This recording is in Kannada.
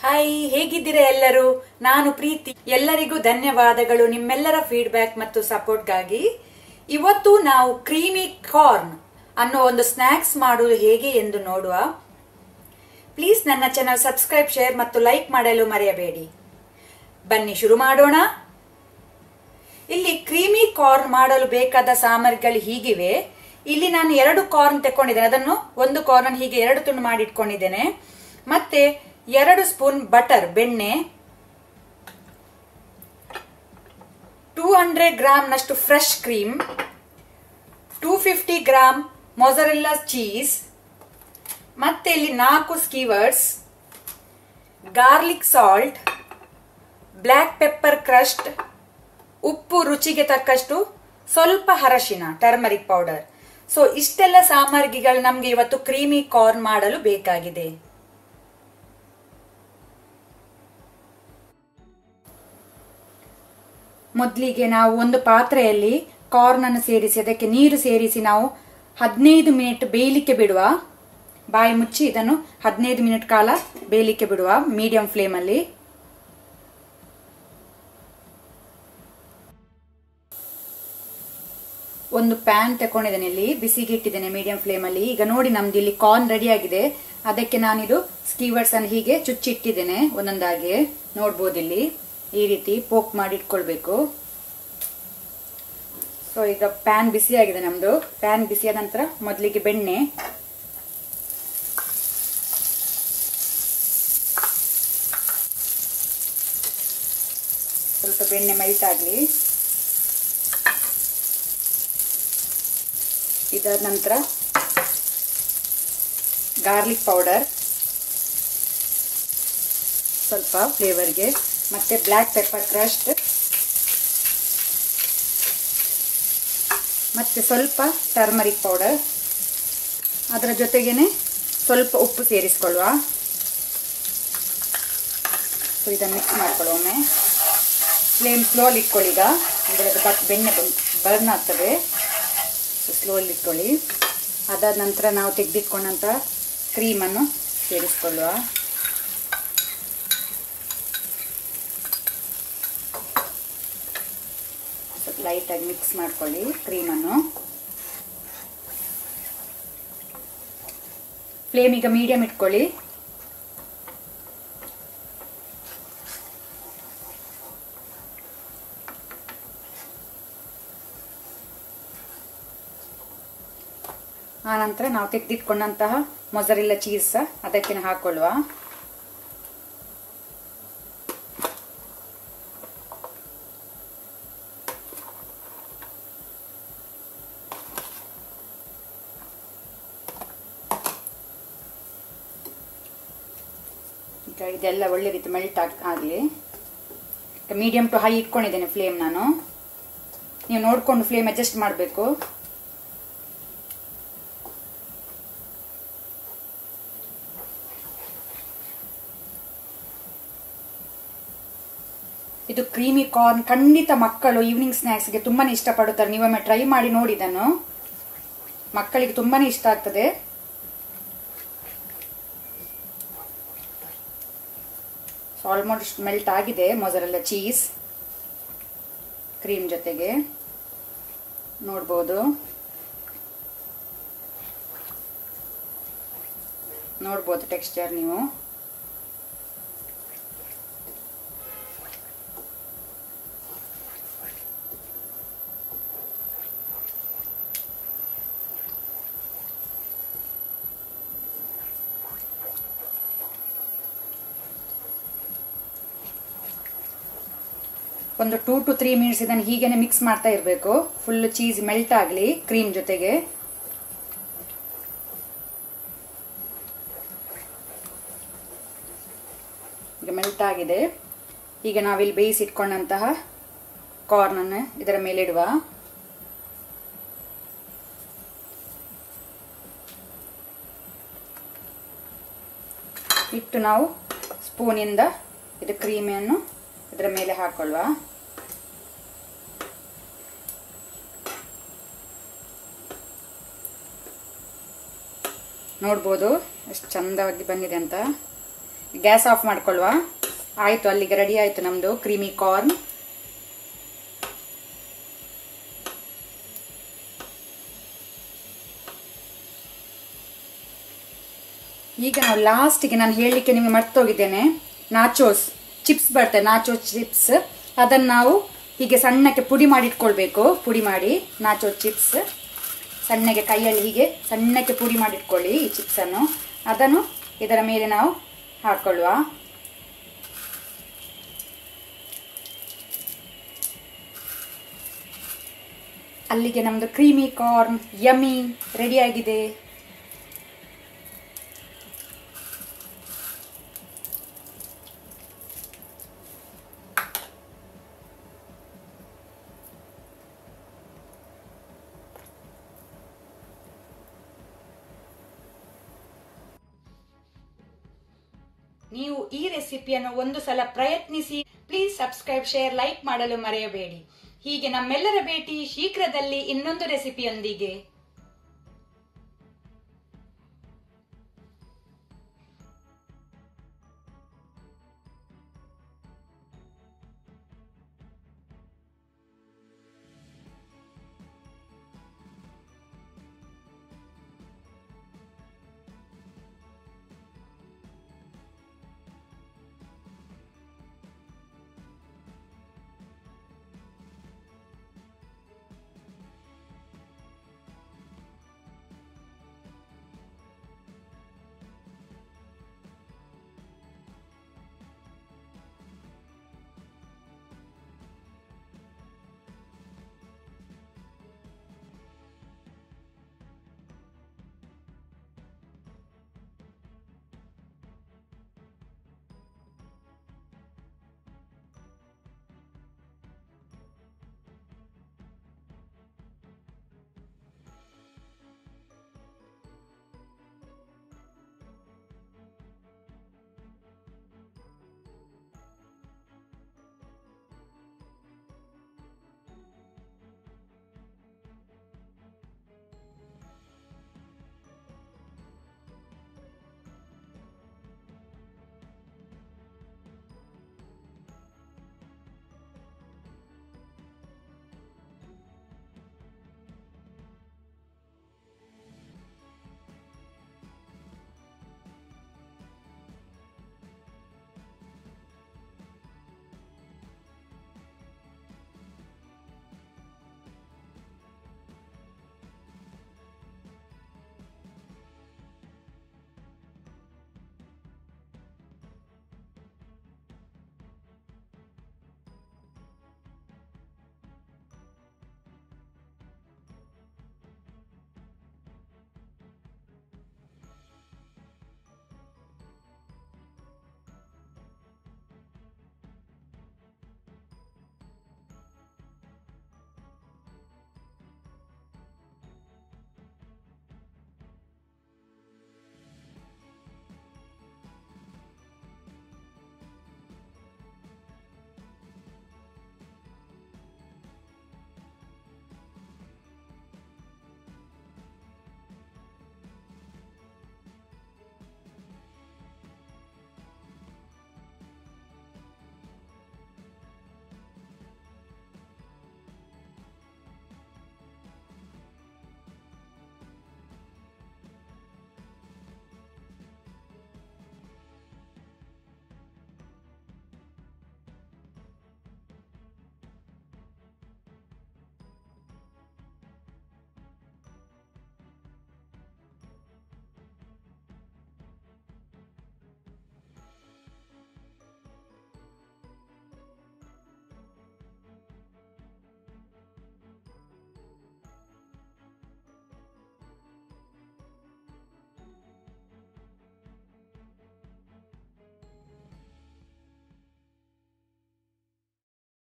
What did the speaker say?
ಹಾಯ್ ಹೇಗಿದ್ದೀರಾ ಎಲ್ಲರೂ ನಾನು ಪ್ರೀತಿ ಎಲ್ಲರಿಗೂ ಧನ್ಯವಾದಗಳು ನಿಮ್ಮೆಲ್ಲರ ಫೀಡ್ಬ್ಯಾಕ್ ಮತ್ತು ಸಪೋರ್ಟ್ಗಾಗಿ ಇವತ್ತು ನಾವು ಕ್ರೀಮಿ ಕಾರ್ನ್ ಅನ್ನೋ ಒಂದು ಸ್ನ್ಯಾಕ್ಸ್ ಮಾಡುವುದು ಹೇಗೆ ಎಂದು ನೋಡುವ ಪ್ಲೀಸ್ ನನ್ನ ಚಾನಲ್ ಸಬ್ಸ್ಕ್ರೈಬ್ ಶೇರ್ ಮತ್ತು ಲೈಕ್ ಮಾಡಲು ಮರೆಯಬೇಡಿ ಬನ್ನಿ ಶುರು ಮಾಡೋಣ ಇಲ್ಲಿ ಕ್ರೀಮಿ ಕಾರ್ನ್ ಮಾಡಲು ಬೇಕಾದ ಸಾಮಗ್ರಿಗಳು ಹೀಗಿವೆ ಇಲ್ಲಿ ನಾನು ಎರಡು ಕಾರ್ನ್ ತಕೊಂಡಿದ್ದೇನೆ ಅದನ್ನು ಒಂದು ಕಾರ್ನ್ ಹೀಗೆ ಎರಡು ತುಂಡು ಮಾಡಿ ಇಟ್ಕೊಂಡಿದ್ದೇನೆ ಮತ್ತೆ ಎರಡು ಸ್ಪೂನ್ ಬಟರ್ ಬೆಣ್ಣೆ ಟೂ ಹಂಡ್ರೆಡ್ ಗ್ರಾಮ್ನಷ್ಟು fresh cream two fifty gram mozzarella cheese ಮತ್ತೆ ಇಲ್ಲಿ ನಾಲ್ಕು skewers garlic salt black pepper crust ಉಪ್ಪು ರುಚಿಗೆ ತಕ್ಕಷ್ಟು ಸ್ವಲ್ಪ ಅರಶಿನ ಟರ್ಮರಿಕ್ ಪೌಡರ್ ಸೊ ಇಷ್ಟೆಲ್ಲ ಸಾಮಗ್ರಿಗಳು ನಮಗೆ ಇವತ್ತು ಕ್ರೀಮಿ ಕಾರ್ನ್ ಮಾಡಲು ಬೇಕಾಗಿದೆ ಮೊದಲಿಗೆ ನಾವು ಒಂದು ಪಾತ್ರೆಯಲ್ಲಿ ಕಾರ್ನ್ ಅನ್ನು ಸೇರಿಸಿ ಅದಕ್ಕೆ ನೀರು ಸೇರಿಸಿ ನಾವು ಹದಿನೈದು ಮಿನಿಟ್ ಬೇಯಲಿಕ್ಕೆ ಬಿಡುವ ಬಾಯಿ ಮುಚ್ಚಿ ಇದನ್ನು ಹದಿನೈದು ಮಿನಿಟ್ ಕಾಲ ಬೇಯಲಿಕ್ಕೆ ಬಿಡುವ ಮೀಡಿಯಂ ಫ್ಲೇಮಲ್ಲಿ ಒಂದು ಪ್ಯಾನ್ ತಗೊಂಡಿದ್ದೇನೆ ಇಲ್ಲಿ ಬಿಸಿಗೆ ಇಟ್ಟಿದ್ದೇನೆ ಮೀಡಿಯಂ ಫ್ಲೇಮಲ್ಲಿ ಈಗ ನೋಡಿ ನಮ್ದು ಇಲ್ಲಿ ಕಾರ್ನ್ ರೆಡಿ ಆಗಿದೆ ಅದಕ್ಕೆ ನಾನಿದು ಸ್ಕೀವರ್ಸ್ ಅನ್ನು ಹೀಗೆ ಚುಚ್ಚಿಟ್ಟಿದ್ದೇನೆ ಒಂದೊಂದಾಗಿ ನೋಡ್ಬೋದು ಇಲ್ಲಿ ಈ ರೀತಿ ಪೋಕ್ ಮಾಡಿ ಇಟ್ಕೊಳ್ಬೇಕು ಸೊ ಈಗ ಪ್ಯಾನ್ ಬಿಸಿ ಆಗಿದೆ ನಮ್ದು ಪ್ಯಾನ್ ಬಿಸಿಯಾದ ನಂತರ ಮೊದಲಿಗೆ ಬೆಣ್ಣೆ ಸ್ವಲ್ಪ ಬೆಣ್ಣೆ ಮೆಲ್ಟ್ ಆಗಲಿ ಇದಾದ ನಂತರ ಗಾರ್ಲಿಕ್ ಪೌಡರ್ ಸ್ವಲ್ಪ ಫ್ಲೇವರ್ಗೆ ಮತ್ತೆ ಬ್ಲ್ಯಾಕ್ ಪೆಪ್ಪರ್ ಕ್ರಸ್ಟ್ ಮತ್ತೆ ಸ್ವಲ್ಪ ಟರ್ಮರಿಕ್ ಪೌಡರ್ ಅದರ ಜೊತೆಗೇನೆ ಸ್ವಲ್ಪ ಉಪ್ಪು ಸೇರಿಸ್ಕೊಳ್ಳುವ ಸೊ ಇದನ್ನು ಮಿಕ್ಸ್ ಮಾಡ್ಕೊಳ್ಳೋ ಒಮ್ಮೆ ಫ್ಲೇಮ್ ಸ್ಲೋಲಿ ಇಟ್ಕೊಳ್ಳಿ ಈಗ ಅಂದರೆ ಅದು ಬಟ್ ಬೆಣ್ಣೆ ಬರ್ನ್ ಆಗ್ತದೆ ಸ್ಲೋಲಿ ಇಟ್ಕೊಳ್ಳಿ ಅದಾದ ನಂತರ ನಾವು ತೆಗೆದಿಟ್ಕೊಂಡಂಥ ಕ್ರೀಮನ್ನು ಸೇರಿಸ್ಕೊಳ್ಳುವ ಸ್ವಲ್ಪ ಲೈಟಾಗಿ ಮಿಕ್ಸ್ ಮಾಡ್ಕೊಳ್ಳಿ ಕ್ರೀಮನ್ನು ಫ್ಲೇಮ್ ಈಗ ಮೀಡಿಯಮ್ ಇಟ್ಕೊಳ್ಳಿ ಆನಂತರ ನಾವು ತೆಗೆದಿಟ್ಕೊಂಡಂತಹ ಮೊಸರಿಲ್ಲ ಚೀಸ್ ಅದಕ್ಕೆ ಹಾಕೊಳ್ಳುವ ಈಗ ಇದೆಲ್ಲ ಒಳ್ಳೆ ರೀತಿ ಮೆಲ್ಟ್ ಆಗ್ ಆಗಲಿ ಮೀಡಿಯಮ್ ಟು ಹೈ ಇಟ್ಕೊಂಡಿದ್ದೇನೆ ಫ್ಲೇಮ್ ನಾನು ನೀವು ನೋಡಿಕೊಂಡು ಫ್ಲೇಮ್ ಅಡ್ಜಸ್ಟ್ ಮಾಡಬೇಕು ಇದು ಕ್ರೀಮಿ ಕಾರ್ನ್ ಖಂಡಿತ ಮಕ್ಕಳು ಈವ್ನಿಂಗ್ ಸ್ನ್ಯಾಕ್ಸ್ಗೆ ತುಂಬಾನೇ ಇಷ್ಟಪಡುತ್ತಾರೆ ನೀವೊಮ್ಮೆ ಟ್ರೈ ಮಾಡಿ ನೋಡಿ ಇದನ್ನು ಮಕ್ಕಳಿಗೆ ತುಂಬಾನೇ ಇಷ್ಟ ಆಗ್ತದೆ ಆಲ್ಮೋಸ್ಟ್ ಮೆಲ್ಟ್ ಆಗಿದೆ ಮೊಸರೆಲ್ಲ ಚೀಸ್ ಕ್ರೀಮ್ ಜೊತೆಗೆ ನೋಡ್ಬೋದು ನೋಡ್ಬೋದು ಟೆಕ್ಸ್ಚರ್ ನೀವು ಒಂದು ಟೂ ಟು ತ್ರೀ ಮಿನಿಟ್ಸ್ ಇದನ್ನು ಹೀಗೇನೆ ಮಿಕ್ಸ್ ಮಾಡ್ತಾ ಇರಬೇಕು ಫುಲ್ ಚೀಸ್ ಮೆಲ್ಟ್ ಆಗಲಿ ಕ್ರೀಮ್ ಜೊತೆಗೆ ಈಗ ಮೆಲ್ಟ್ ಆಗಿದೆ ಈಗ ನಾವಿಲ್ಲಿ ಬೇಯಿಸಿಟ್ಕೊಂಡಂತಹ ಕಾರ್ನನ್ನು ಇದರ ಮೇಲೆ ಇಡುವ ಇಟ್ಟು ನಾವು ಸ್ಪೂನಿಂದ ಇದು ಕ್ರೀಮನ್ನು ಇದರ ಮೇಲೆ ಹಾಕೊಳ್ಳುವ ನೋಡ್ಬೋದು ಎಷ್ಟು ಚಂದವಾಗಿ ಬಂದಿದೆ ಅಂತ ಗ್ಯಾಸ್ ಆಫ್ ಮಾಡ್ಕೊಳ್ವಾ ಆಯಿತು ಅಲ್ಲಿಗೆ ರೆಡಿ ಆಯಿತು ನಮ್ಮದು ಕ್ರೀಮಿ ಕಾರ್ನ್ ಈಗ ನಾವು ಲಾಸ್ಟಿಗೆ ನಾನು ಹೇಳಲಿಕ್ಕೆ ನಿಮಗೆ ಮರ್ತೋಗಿದ್ದೇನೆ ನಾಚೋಸ್ ಚಿಪ್ಸ್ ಬರ್ತದೆ ನಾಚೋಸ್ ಚಿಪ್ಸ್ ಅದನ್ನು ನಾವು ಹೀಗೆ ಸಣ್ಣಕ್ಕೆ ಪುಡಿ ಮಾಡಿ ಇಟ್ಕೊಳ್ಬೇಕು ಪುಡಿ ಮಾಡಿ ನಾಚೋ ಚಿಪ್ಸ್ ಸಣ್ಣಗೆ ಕೈಯಲ್ಲಿ ಹೀಗೆ ಸಣ್ಣಕ್ಕೆ ಪುಡಿ ಮಾಡಿ ಇಟ್ಕೊಳ್ಳಿ ಈ ಚಿಪ್ಸನ್ನು ಅದನ್ನು ಇದರ ಮೇಲೆ ನಾವು ಹಾಕೊಳ್ಳುವ ಅಲ್ಲಿಗೆ ನಮ್ಮದು ಕ್ರೀಮಿ ಕಾರ್ನ್ ಯಮಿ ರೆಡಿಯಾಗಿದೆ ನೀವು ಈ ರೆಸಿಪಿಯನ್ನು ಒಂದು ಸಲ ಪ್ರಯತ್ನಿಸಿ ಪ್ಲೀಸ್ ಸಬ್ಸ್ಕ್ರೈಬ್ ಶೇರ್ ಲೈಕ್ ಮಾಡಲು ಮರೆಯಬೇಡಿ ಹೀಗೆ ನಮ್ಮೆಲ್ಲರ ಭೇಟಿ ಶೀಘ್ರದಲ್ಲಿ ಇನ್ನೊಂದು ರೆಸಿಪಿಯೊಂದಿಗೆ